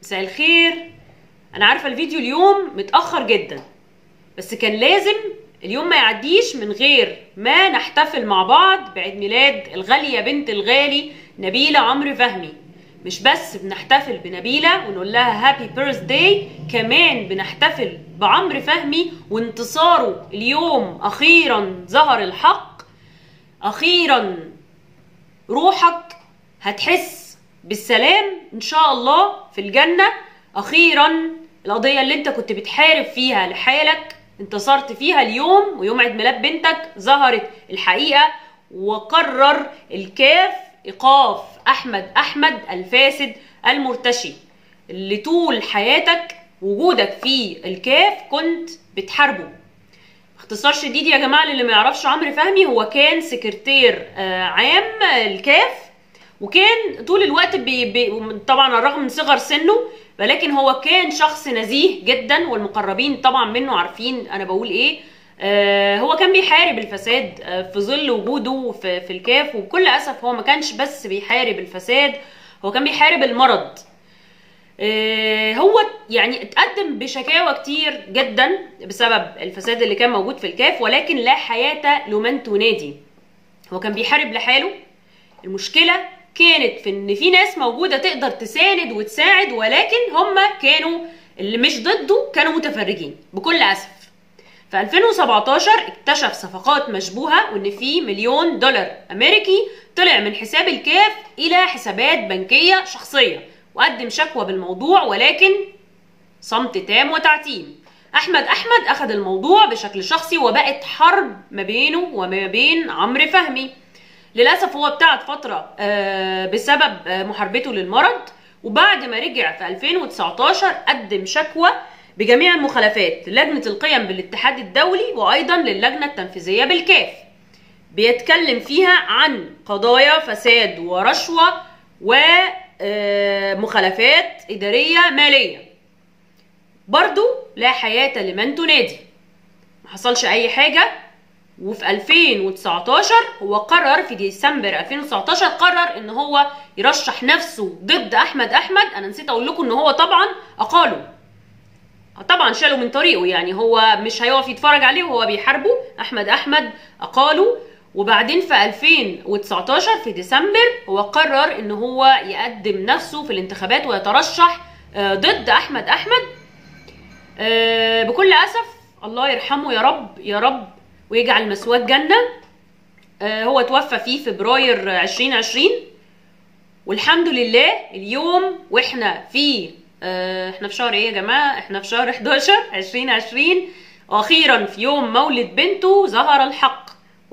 مساء الخير انا عارفه الفيديو اليوم متاخر جدا بس كان لازم اليوم ما يعديش من غير ما نحتفل مع بعض بعيد ميلاد الغاليه بنت الغالي نبيله عمرو فهمي مش بس بنحتفل بنبيله ونقول لها هابي بيرث داي كمان بنحتفل بعمرو فهمي وانتصاره اليوم اخيرا ظهر الحق اخيرا روحك هتحس بالسلام ان شاء الله في الجنه اخيرا القضيه اللي انت كنت بتحارب فيها لحالك انتصرت فيها اليوم ويوم عيد ميلاد بنتك ظهرت الحقيقه وقرر الكاف ايقاف احمد احمد الفاسد المرتشي اللي طول حياتك وجودك في الكاف كنت بتحاربه باختصار شديد يا جماعه للي ما يعرفش عمرو فهمي هو كان سكرتير آه، عام الكاف وكان طول الوقت بي بي طبعا على الرغم من صغر سنه ولكن هو كان شخص نزيه جدا والمقربين طبعا منه عارفين انا بقول ايه آه هو كان بيحارب الفساد آه في ظل وجوده في, في الكاف وبكل اسف هو ما كانش بس بيحارب الفساد هو كان بيحارب المرض آه، هو يعني اتقدم بشكاوى كتير جدا بسبب الفساد اللي كان موجود في الكاف ولكن لا حياة لمن تنادي هو كان بيحارب لحاله المشكلة كانت في ان في ناس موجودة تقدر تساند وتساعد ولكن هم كانوا اللي مش ضده كانوا متفرجين بكل اسف في 2017 اكتشف صفقات مشبوهة وان في مليون دولار امريكي طلع من حساب الكاف الى حسابات بنكية شخصية وقدم شكوى بالموضوع ولكن صمت تام وتعتيم احمد احمد اخذ الموضوع بشكل شخصي وبقت حرب ما بينه وما بين عمرو فهمي للاسف هو ابتعد فتره آه، بسبب آه، محاربته للمرض وبعد ما رجع في 2019 قدم شكوى بجميع المخالفات للجنه القيم بالاتحاد الدولي وايضا للجنه التنفيذيه بالكاف بيتكلم فيها عن قضايا فساد ورشوه ومخالفات اداريه ماليه برضو لا حياه لمن تنادي ما حصلش اي حاجه وفي 2019 هو قرر في ديسمبر 2019 قرر ان هو يرشح نفسه ضد احمد احمد انا نسيت اقول لكم ان هو طبعا اقاله طبعا شالوا من طريقه يعني هو مش هيقف يتفرج عليه وهو بيحاربه احمد احمد اقاله وبعدين في 2019 في ديسمبر هو قرر ان هو يقدم نفسه في الانتخابات ويترشح آه، ضد احمد احمد آه، بكل اسف الله يرحمه يا رب يا رب ويجعل مسواه جنه آه، هو توفى في فبراير 2020 والحمد لله اليوم واحنا في آه، احنا في شهر ايه يا جماعه احنا في شهر 11 2020 واخيرا في يوم مولد بنته ظهر الحق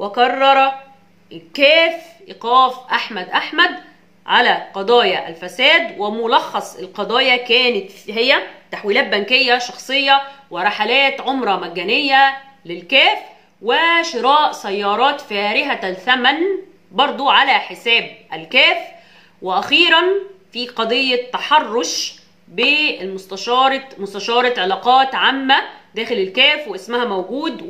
وقرر الكاف ايقاف احمد احمد على قضايا الفساد وملخص القضايا كانت هي تحويلات بنكيه شخصيه ورحلات عمره مجانيه للكاف وشراء سيارات فارهه الثمن برضو على حساب الكاف واخيرا في قضيه تحرش بالمستشاره مستشاره علاقات عامه داخل الكاف واسمها موجود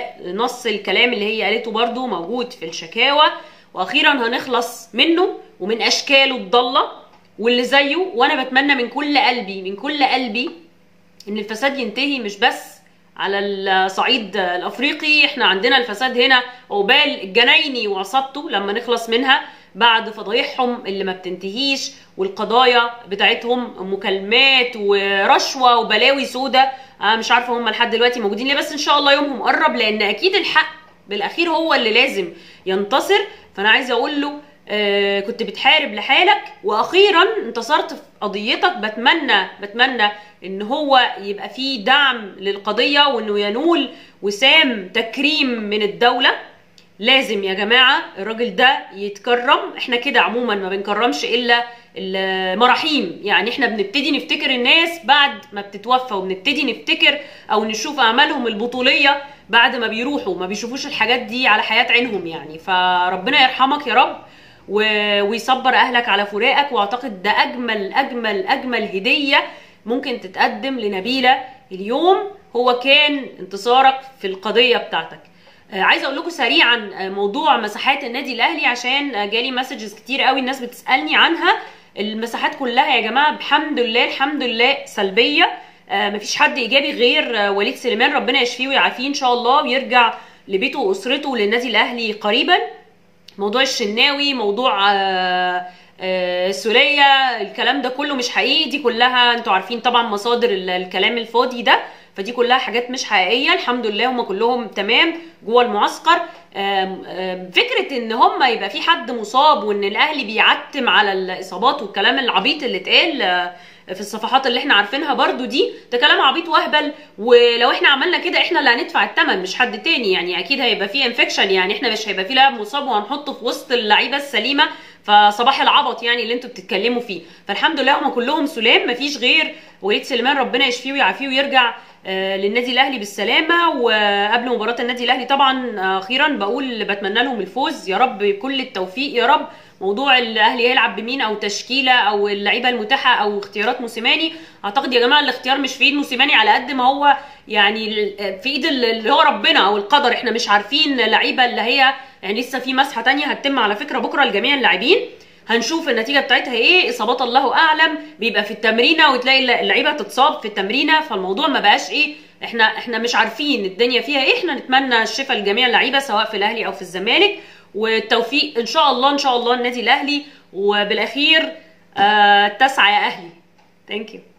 ونص الكلام اللي هي قالته برضو موجود في الشكاوى واخيرا هنخلص منه ومن اشكاله الضاله واللي زيه وانا بتمنى من كل قلبي من كل قلبي ان الفساد ينتهي مش بس على الصعيد الافريقي احنا عندنا الفساد هنا عقبال الجنايني وعصابته لما نخلص منها بعد فضايحهم اللي ما بتنتهيش والقضايا بتاعتهم مكالمات ورشوه وبلاوي سودة انا مش عارفه هم لحد دلوقتي موجودين ليه بس ان شاء الله يومهم قرب لان اكيد الحق بالاخير هو اللي لازم ينتصر فانا عايزه اقول له آه كنت بتحارب لحالك واخيرا انتصرت في قضيتك بتمنى بتمنى ان هو يبقى فيه دعم للقضيه وانه ينول وسام تكريم من الدوله لازم يا جماعه الراجل ده يتكرم احنا كده عموما ما بنكرمش الا المراحيم يعني احنا بنبتدي نفتكر الناس بعد ما بتتوفى وبنبتدي نفتكر او نشوف اعمالهم البطوليه بعد ما بيروحوا ما بيشوفوش الحاجات دي على حياه عينهم يعني فربنا يرحمك يا رب و- ويصبر اهلك على فراقك واعتقد ده اجمل اجمل اجمل هديه ممكن تتقدم لنبيله اليوم هو كان انتصارك في القضيه بتاعتك آه، عايزه اقول لكم سريعا آه، موضوع مساحات النادي الاهلي عشان آه، جالي مسجز كتير قوي الناس بتسالني عنها المساحات كلها يا جماعه بحمد لله الحمد لله سلبيه آه مفيش حد ايجابي غير آه وليد سليمان ربنا يشفيه ويعافيه ان شاء الله ويرجع لبيته واسرته وللنادي الاهلي قريبا موضوع الشناوي موضوع آه آه سوريا الكلام ده كله مش حقيقي دي كلها انتوا عارفين طبعا مصادر ال- الكلام الفاضي ده فدي كلها حاجات مش حقيقيه الحمد لله هم كلهم تمام جوه المعسكر آم، آم، فكره ان هم يبقى في حد مصاب وان الاهلي بيعتم على الاصابات والكلام العبيط اللي اتقال آه، في الصفحات اللي احنا عارفينها برضو دي ده كلام عبيط واهبل ولو احنا عملنا كده احنا اللي هندفع الثمن مش حد تاني يعني اكيد هيبقى فيه انفكشن يعني احنا مش هيبقى فيه لاعب مصاب وهنحطه في وسط اللعيبه السليمه فصباح العبط يعني اللي انتوا بتتكلموا فيه فالحمد لله هم كلهم سلام مفيش غير وليد سليمان ربنا يشفيه ويعافيه ويرجع آه، للنادي الاهلي بالسلامه وقبل مباراه النادي الاهلي طبعا آه، اخيرا بقول بتمنى لهم الفوز يا رب كل التوفيق يا رب موضوع الاهلي هيلعب بمين او تشكيله او اللعيبه المتاحه او اختيارات موسيماني اعتقد يا جماعه الاختيار مش في ايد موسيماني على قد ما هو يعني ال- في ايد ال- اللي هو ربنا او القدر احنا مش عارفين لعيبه اللي هي يعني لسه في مسحه تانية هتتم على فكره بكره لجميع اللاعبين هنشوف النتيجه بتاعتها ايه اصابات الله اعلم بيبقى في التمرينه وتلاقي اللعيبه تتصاب في التمرينه فالموضوع ما بقاش ايه احنا احنا مش عارفين الدنيا فيها ايه احنا نتمنى الشفاء لجميع اللعيبه سواء في الاهلي او في الزمالك والتوفيق ان شاء الله ان شاء الله النادي الاهلي وبالاخير آه تسعى يا اهلي ثانك يو